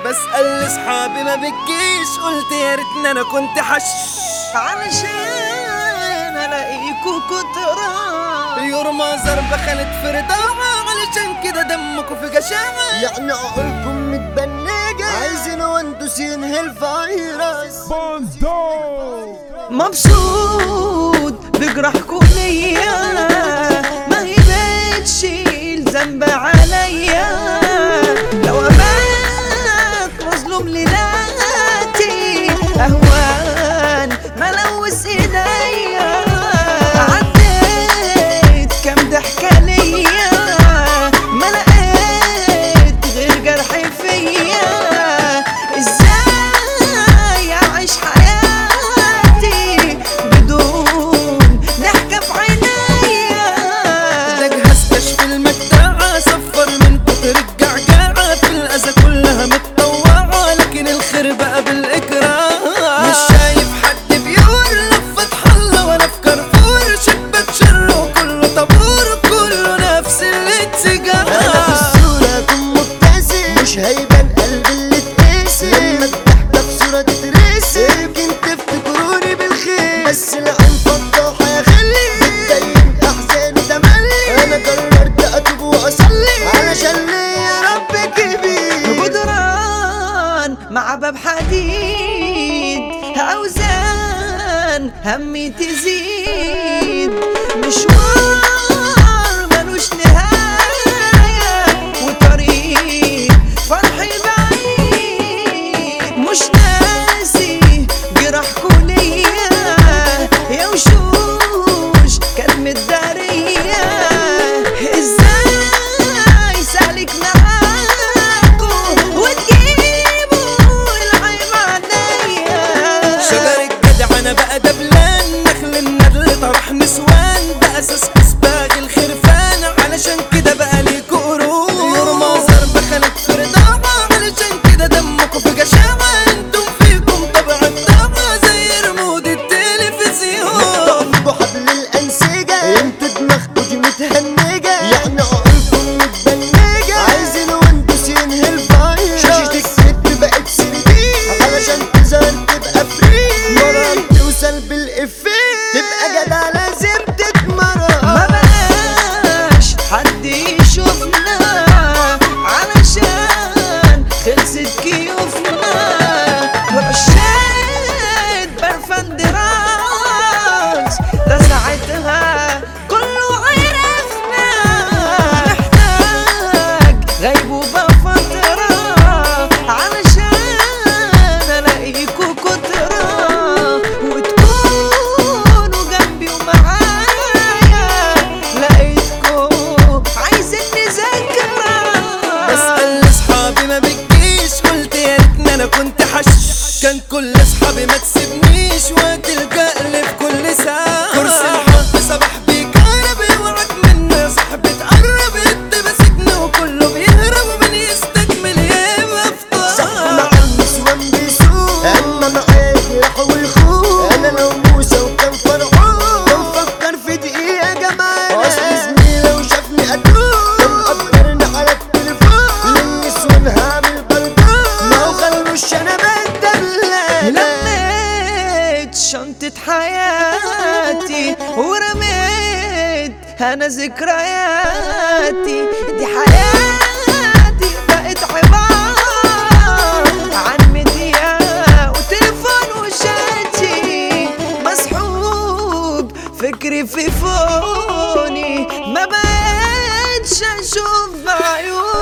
بسأل اصحابي ما بتجيش قلت يا ريتني انا كنت حش علشان الاقيكوا كترة يورما ضربة خالد في رضاعة علشان كده دمكوا في جشاعة يعني عقولكم متبنجة عايزين وانتوا ينهي الفيروس مبسوط بجرحكم ليا ما هي بتشيل ذنب عليا لو ابات مظلوم لذاتي اهوان ملوث ايديا عديت كام ضحكه ليا ما لقيت غير جرح فيا ازاي اعيش حياتي بدون ضحكه في عينيا نجهز كشف المجدعة صفر من كتر الجعجعة في الأذى كلها متطوعة لكن الخير بقى بالإكراه مش شايف حد بيقول فتح الله وأنا في كارفور شبك شر وكله طابور كله نفس انا في الاتجاه الصورة اكون مبتسم مش هيبان قلبي اللي اتقسم لما الضحكة في صورة تترسم يمكن تفتكروني بالخير بس العين فضاحة يا خلي بتبين احزاني تملي انا قررت اتوب واصلي علشان ليا رب كبير جدران مع باب حديد اوزان همي تزيد مشوار ملوش نهاية وطريق فرحي بعيد مش ناسي جرحكوا ليا يا وشوش كانت متدارية ازاي سالك معاكوا وتجيبوا العيب عليا شجر الجدع انا بقى دبلان نخل الندل طرح نسوان ده اساس اسباغ الخرفان علشان كده بقى ليكوا قرون يرمى ضرب خلق في رضاعة علشان كده دمكوا في جشاعة انتم فيكم طبع الطاعة زي رمود التلفزيون طالبوا حبل الأنسجة انتوا دماغكوا دي متهنجة يعني عقولكم متبنجة عايزين وانتوا ينهي الفيروس شاشة الكذب بقت سردين علشان تظهر تبقى فري مرة توصل بالإفيه تبقى جدع لازم ما تتمرن بلاش حد يشوفنا علشان خلصت كيوفنا وعشيت برفان دراس ده ساعتها كله عرفنا محتاج غيبوبة فترة علشان الاقيكوا كترة وتكونوا جنبي ومعايا لقيتكوا عايزين نذاكرة بسأل اصحابي ما بتجيش قلت يا ريتني انا كنت حش كان كل اصحابي ما تسيبنيش وقت الجقل في كل ساعة كرسي الحب صباح بيك عربي وعد منه يا صاحبي تقرب انت ماسكني وكله بيهرب من يستكمل يبقى مع افطار النسوان بيسوق اما معايا يروح ويخوف انا لو موسى وكان فرعون كان فكر في دقيقة جمال اصل زميلي لو شافني اتوب كان قدرني على التليفون للنسوان هعمل بلطون ما هو خلوش انا بدل لميت شنطة حياتي ورميت انا ذكرياتي دي حياتي بقت عبارة عن ميديا وتليفون وشاتي مسحوب فكري في فوني ما بقتش اشوف بعيوني